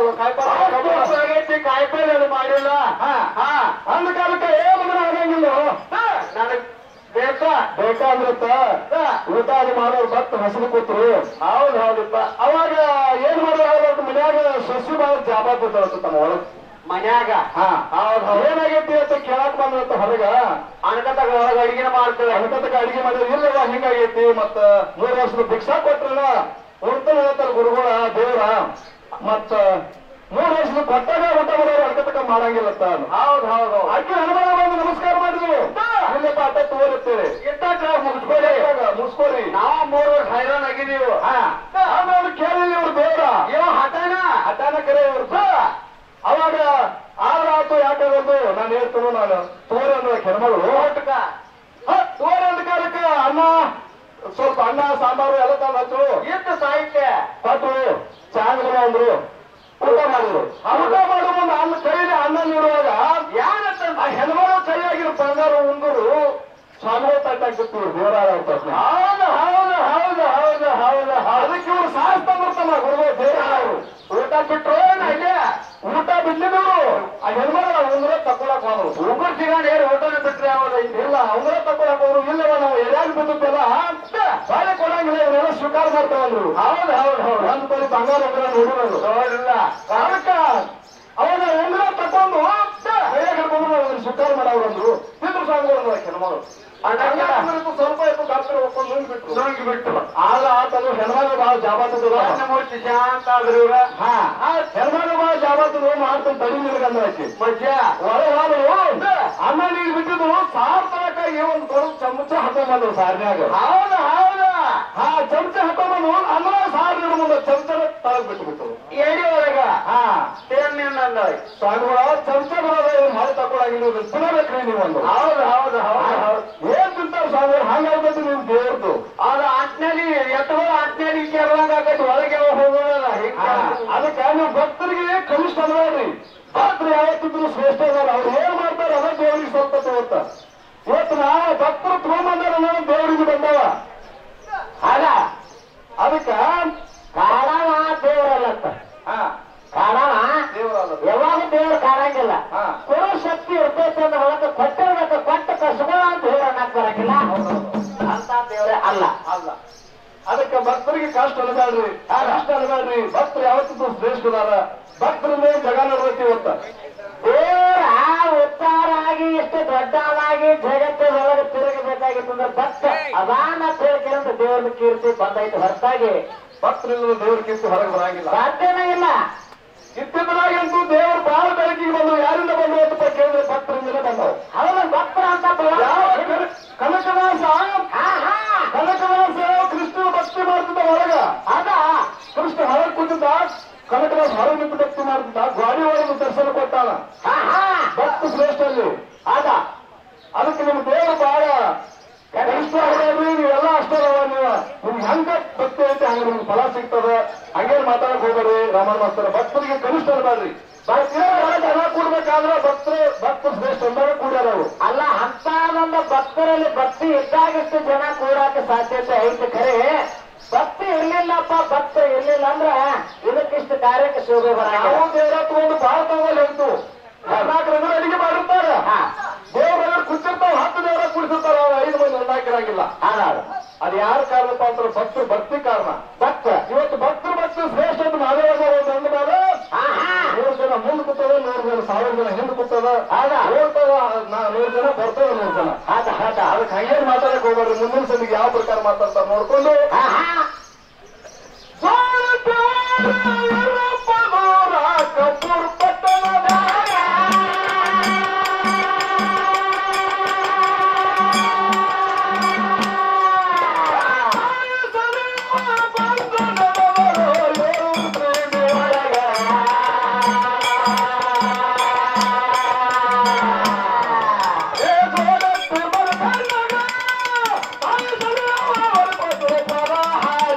ಕಾಯಿಪಲ್ಲೆ ಆಗೈತಿ ಕಾಯಿಪಲ್ಲೆ ಅದು ಮಾಡಿಲ್ಲ ಹಾ. ಹಾ ಅಂದ ಕಾಲಕ್ಕೆ ಏ ಮಗನ ಆಗಂಗಿಲ್ಲ ನನಗ್ ಬೇಕಾ ಬೇಕಾದ್ರತ್ತ ಊಟ ಅದು ಮಾಡೋರು ಬತ್ ಹಸಿರು ಕೂತ್ರು ಹೌದ್ ಹೌದಪ್ಪ ಅವಾಗ ಏನ್ ಮಾಡೋದು ಮನ್ಯಾಗ ಸಸಿ ಬಾಳ ಜಾಬಾತ್ ತಮ್ಮ ಒಳಗ್ ಮನ್ಯಾಗ ಹಾ ಹೌದ್ ಹೌದ್ ಏನಾಗೈತಿ ಅಂತ ಕೇಳಕ್ ಬಂದ್ರತ್ತ ಹೊರಗ ಅಣಕತ್ತಾಗ ಒಳಗ ಅಡಿಗೆನ ಮಾಡ್ತೇವೆ ಅನ್ಕತಕ್ಕ ಅಡಿಗೆ ಮಾಡಿದ್ರೆ ಇಲ್ಲವ ಹಿಂಗಾಗೈತಿ ಮತ್ತ ಮೂರ್ ವರ್ಷದ ಭಿಕ್ಷಾ ಕೊಟ್ರಲ್ಲ ಉಡ್ತಾನ ಹೇಳ್ತಾರ ಗುರುಗಳ ದೇವ್ರ ಮತ್ತ ಮೂರ್ ವರ್ಷದ ಕೊಟ್ಟಾಗ ಊಟ ಮಾಡೋರು ಅನ್ಕತಕ್ಕ ಮಾಡಂಗಿಲ್ಲತ್ತ ಹೌದ್ ಹೌದ್ ಹೌದ್ ಅಕ್ಕಿ ಹನುಮಾನ ಬಂದು ನಮಸ್ಕಾರ ಮಾಡಿದ್ರು ಇಲ್ಲಪ್ಪ ಅಟ್ಟ ತೋರಿಸ್ತೇವೆ ಇಟ್ಟಾಗ ಮುಗಿಸ್ಕೊಳ್ಳಿ ಮುಸ್ಕೋರಿ ನಾವು ಮೂರು ವರ್ಷ ಹೈರಾಣ ಆಗಿದೀವಿ ಹಾ ಆಮೇಲೆ ಕೇಳಿಲ್ಲ ಇವ್ರು ದೇವ್ರ ಇವ ಹಠಾನ ಅಟಾನ ಕರೆ ಇವ್ರು ಅವಾಗ ಆದ್ರ ಆತು ಯಾಕಾಗದು ನಾನು ಹೇಳ್ತೇನೆ ನಾನು ತೋರಿ ಅಂದ್ರೆ ಕೆರಮಗಳು ಊಟಕ್ಕ ತೋರಿ ಅಂದ ಕಾಲಕ್ಕೆ ಅನ್ನ ಸ್ವಲ್ಪ ಅನ್ನ ಸಾಂಬಾರು ಎಲ್ಲ ತಂದು ಹಚ್ಚು ಇತ್ತು ಸಾಹಿತ್ಯ ಕೊಟ್ಟು ಚಾಂಗ್ಲ ಅಂದ್ರು ಊಟ ಮಾಡಿದ್ರು ಆ ಊಟ ಮಾಡೋ ಮುಂದೆ ಅನ್ನ ಕೈಲಿ ಅನ್ನ ನೀಡುವಾಗ ಯಾರತ್ತ ಆ ಹೆಣ್ಮಗಳು ಕೈಯಾಗಿರೋ ಬಂಗಾರ ಉಂಗುರು ಸ್ವಾಮಿಗಳ ತಟ್ಟಾಕ್ತಿತ್ತು ದೇವರಾರ ಪ್ರಶ್ನೆ ಹೌದು ಹೌದು ಹೌದು ಹೌದು ಹೌದು ಹೌದು ಅದಕ್ಕೆ ಇವ್ರು ಸಾಹಸ ತಂದಿರ್ತಾನ ಗುರುಗಳು ದೇವರಾರು ಊಟ ಬಿಟ್ರು ಏನ ಇಲ್ಲೇ ಊಟ ಬಿಡ್ಲಿದ್ರು ಆ ಹೆಣ್ಮಗಳ ಉಂಗುರ ತಕೊಳಕ್ ಹೋದ್ರು ಉಗುರ್ ಸಿಗಂಡ್ ಏನ್ ಊಟನ ಬಿಟ್ರೆ ಯಾವ್ದು ಇಲ್ಲ ಉಂಗುರ ತಕೊಳಕ್ ಹೋದ್ರು ಇಲ್ಲವ ನಾವು ಎಲ್ಯಾಗ ಬಿದ್ದಿದ್ದೆಲ್ಲ ಬಾಳೆ ಕೊಡಂಗಿಲ್ಲ ಇವರೆಲ್ಲ ಸ್ವೀಕಾರ ಮಾಡ್ತಾವಂದ್ರು ಹೌದು ಹೌದು ಹೌದು ಒಂದ್ ಬರೀ ಬಂಗಾರ ಉಂಗುರ ನೋಡಿರೋದು ನೋಡಿಲ್ಲ ಅದಕ್ಕ ಅವಾಗ ಉಂಗುರ ತಕೊಂಡು ಕೈಯಾಗ ಹಿಡ್ಕೊಂಡು ಅವ್ರು ಸ್ವೀಕಾರ ಮಾಡವ್ರಂದ್ರು ತಿಂದ್ರು ಸ್ವಾಮಿಗಳು ಹೆಣ್ಮಗಳು ಅಣ್ಣ ಸ್ವಲ್ಪ ಇತ್ತು ಡಾಕ್ಟರ್ ಒಪ್ಕೊಂಡು ನುಂಗ್ಬಿಟ್ರು ನುಂಗಿ ಬಿಟ್ಟು ಆಗ ಆತನು ಹೆಣ್ಮಗಳು ಬಹಳ ಜಾಬಾತದ ಮೂರ್ತಿ ಶಾಂತ ಆದ್ರು ಇವ್ರ ಹಾ ಹೆಣ್ಮಗಳು ಬಹಳ ಜಾಬಾತದ ಮಾಡ್ತಾನೆ ತಡಿ ನಿಲ್ಗಂದ ಆಕಿ ಮಜ್ಜ ಒಳ ಹೋದ್ರು ಅನ್ನ ನೀರು ಬಿಟ್ಟಿದ್ದು ಸಾರ್ ತರಕಾಗಿ ಒಂದು ದೊಡ್ಡ ಚಮಚ ಹಾಕೊಂಡ್ಬಂದ್ರು ಸಾರಿನಾಗ ಹೌದು ಹೌದು ಹಾ ಚಮಚ ಹಾಕೊಂಡ್ಬಂದು ಅನ್ನ ಸಾರ್ ನೀರು ಮುಂದೆ ಚಮಚ ತಳಗ್ ಬಿಟ್ಟು ಎಡಿ ಒಳಗ ಹಾ ಏನ್ ನಿನ್ನಂದ ಸ್ವಾಮಿಗಳ ಚಮಚ ಬರೋದ ಮಾಡಿ ತಗೊಳಂಗಿಲ್ಲ ತಿನ್ನಬೇಕ್ರಿ ನೀವು ಒಂದು ಹೌದು ಹೌದು ಹೌದು ಹೌದು ಏನ್ ತಿಂತಾರ ಸ್ವಾಮಿ ಹಂಗಾಗ್ಬೇಕು ನಿಮ್ ದೇವ್ರದ್ದು ಅದು ಅಂಟ್ನಲ್ಲಿ ಎತ್ತುಗಳು ಅಂಟ್ನಲ್ಲಿ ಕೇಳುವಂಗ ಆಗೈತಿ ಒಳಗೆ ಹೋಗೋದಲ್ಲ ಹಾ, ಅದಕ್ಕೆ ನೀವು ಭಕ್ತರಿಗೆ ಕನಿಷ್ಠ ಅಲ್ವೇನ್ರಿ ಭಕ್ತರು ಯಾವತ್ತಿದ್ರು ಶ್ರೇಷ್ಠ ಅದಾರ ಅವ್ರು ಏನ್ ಮಾಡ್ತಾರೆ ಅದ ದೇವರಿಗೆ ಸ್ವಲ್ಪ ಇವತ್ತ ಇವತ್ತು ನಾವು ಭಕ್ತರು ತಗೊಂಬಂದಾರ ಅನ್ನೋದು ದೇವರಿಗೆ ಬಂದವ ಅಲ್ಲ ಅದಕ್ಕ ಕಾಡವ ದೇವರಲ್ಲತ್ತ ಹಾ ಕಾಡವ ದೇವರಲ್ಲ ಯಾವಾಗ ದೇವ್ರು ಕಾಣಂಗಿಲ್ಲ ಹಾ. ಕೊಡೋ ಶಕ್ತಿ ಇರ್ತೈತೆ ಅಂದ್ರೆ ಒಳಗೆ ಕೊಟ್ಟಿರ್ಬೇಕು ಕೊಟ್ಟ ಕಸಬ ಅಂತ ಹೇಳಿ ಅನ್ನಕ್ ಬರಂಗಿಲ್ಲ ಅಂತ ದೇವ್ರೆ ಅಲ್ಲ ಅಲ್ಲ ಅದಕ್ಕೆ ಭಕ್ತರಿಗೆ ಕಷ್ಟ ಅನ್ಬೇಡ್ರಿ ಕಷ್ಟ ಅನ್ಬೇಡ್ರಿ ಭಕ್ತರು ಯಾವತ್ತಿದ್ರು ಶ್ರೇಷ್ಠ ಅದಾರ ಭಕ್ತರಿಂದ ಜಗ ನಡ್ವೈತಿ ಇವತ್ತ ದೇವ್ರ ಉದ್ಧಾರ ಆಗಿ ಇಷ್ಟು ದೊಡ್ಡವನಾಗಿ ಜಗತ್ತಿನೊಳಗೆ ತಿರುಗಬೇಕಾಗಿತ್ತು ಅಂದ್ರೆ ಭಕ್ತ ಅದಾನ ತಿಳ್ಕೊಂಡು ದೇವ್ರ ಕೀರ್ತಿ ಬಂದೈತೆ ಹೊರತಾಗಿ ಭಕ್ತರಿಂದ ದೇವ್ರ ಕೀರ್ತಿ ಹೊರಗೆ ಬರಂಗಿಲ್ಲ ಸಾಧ್ಯನೇ ಇಲ್ಲ ಇತ್ತಿದ್ದಲಾಗಂತೂ ದೇವರು ಬಹಳ ಬೆಳಕಿಗೆ ಬಂದು ಯಾರಿಂದ ಬಂದು ಅಂತ ಕೇಳಿದ್ರೆ ಭಕ್ತರಿಂದಲೇ ಬಂದವು ಅವನು ಭಕ್ತರ ಅಂತ ಬರೋದು. ಯಾವ ಕನ- ಕನಕದಾಸ ಹಾ ಹಾ ಕನಕದಾಸ ಕೃಷ್ಣ ಭಕ್ತಿ ಮಾಡ್ತಿದ್ದ ಹೊರಗ ಅದ ಕೃಷ್ಣ ಹೊರಗೆ ಕೂತಿದ್ದ ಕನಕದಾಸ ಹೊರಗೆ ನಿಂತು ಭಕ್ತಿ ಮಾಡ್ತಿದ್ದ ಗಾಡಿ ಒಳಗೆ ದರ್ಶನ ಕೊಟ್ಟಾನ ಹಾ ಹಾ ಭಕ್ತ ಶ್ರೇಷ್ಠ ಅಲ್ಲಿ ಅದ ಅದಕ್ಕೆ ನಿಮ್ಮ ದೇವರು ಬಹಳ ಕನಿಷ್ಠ ಆಗಬೇಡ್ರಿ ನೀವೆಲ್ಲ ಅಷ್ಟೇ ಅಲ್ಲ ನೀವು ನಿಮ್ಗೆ ಹಂಗ ಭಕ್ತಿ ಐತೆ ಹಂಗ ನಿಮ್ಗೆ ಫಲ ಸಿಗ್ತದ ಹಂಗೇನ್ ಮಾತಾಡಕ್ ಹೋಗ್ಬೇಡ್ರಿ ರಮಣ ಮಾಸ್ತರ ಭಕ್ತರಿಗೆ ಕನಿಷ್ಠ ಅನ್ಬೇಡ್ರಿ ಜನ ಕೂಡ್ಬೇಕಾದ್ರೆ ಭಕ್ತರು ಭಕ್ತರು ಶ್ರೇಷ್ಠ ಅಂದಾಗ ಕೂಡ್ಯಾರ ಅವರು ಅಲ್ಲ ಅಂತ ಒಂದು ಭಕ್ತರಲ್ಲಿ ಭಕ್ತಿ ಇದ್ದಾಗಷ್ಟು ಜನ ಕೂಡಾಕ ಸಾಧ್ಯತೆ ಐತೆ ಖರೆ ಭಕ್ತಿ ಇರ್ಲಿಲ್ಲಪ್ಪ ಭಕ್ತರು ಇರ್ಲಿಲ್ಲ ಅಂದ್ರ ಇದಕ್ಕಿಷ್ಟು ಕಾರ್ಯಕ್ಕೆ ಶೋಭೆ ಬರಂಗಿಲ್ಲ ನಾವು ದೇವರ ತಗೊಂಡು ಬಹಳ ತಗೊಂಡು ಹೇಳ್ತು ಹದಿನಾಲ್ಕು ರಗಡ ಅಡಿಗೆ ಮಾಡಿರ್ತಾರೆ ಹಾ ದೇವರ ಕುಚ್ಚಿರ್ತಾವ ಹತ್ತು ದೇವರ ಕುಡಿಸಿರ್ತಾರ ಅವ್ರು ಐದು ಮಂದಿ ಒಂದಾಕಿರಂಗಿಲ್ಲ ಅದಾದ ಅದು ಯಾರ ಕಾರಣಪ್ಪ ಅಂದ್ರೆ ಭಕ್ತರು ಭಕ್ತಿ ಕಾರಣ ಭಕ್ತ ಇವತ್ತು ಭಕ್ತರು ಭಕ್ತರು ಶ್ರೇಷ್ಠ ಅಂತ ನಾವೇ ಒಂದು ಅಂದ ಮೇಲೆ ಹಾ ಹಾ ನೂರು ಜನ ಮುಂದೆ ಕೂತದ ನೂರು ಜನ ಸಾವಿರ ಜನ ಹಿಂದೆ ಕೂತದ ಹೌದಾ? ಓಡ್ತದ ನಾ- ನೂರು ಜನ ಬರ್ತದ ನೂರು ಜನ ಅದ ಅದ ಅದಕ್ಕೆ ಹಂಗೇನ್ ಮಾತಾಡಕ್ ಹೋಗ್ಬೇಡ್ರಿ ಮುಂದಿನ ಸಲಿಗೆ ಯಾವ ಪ್ರಕಾರ ಮಾತಾಡ್ತಾರೆ ನೋಡ್ಕೊಂಡು ಹಾ ಹಾ ಕಪೂರ್ ಪಟ್ಟಣದ ಹಾಗೆ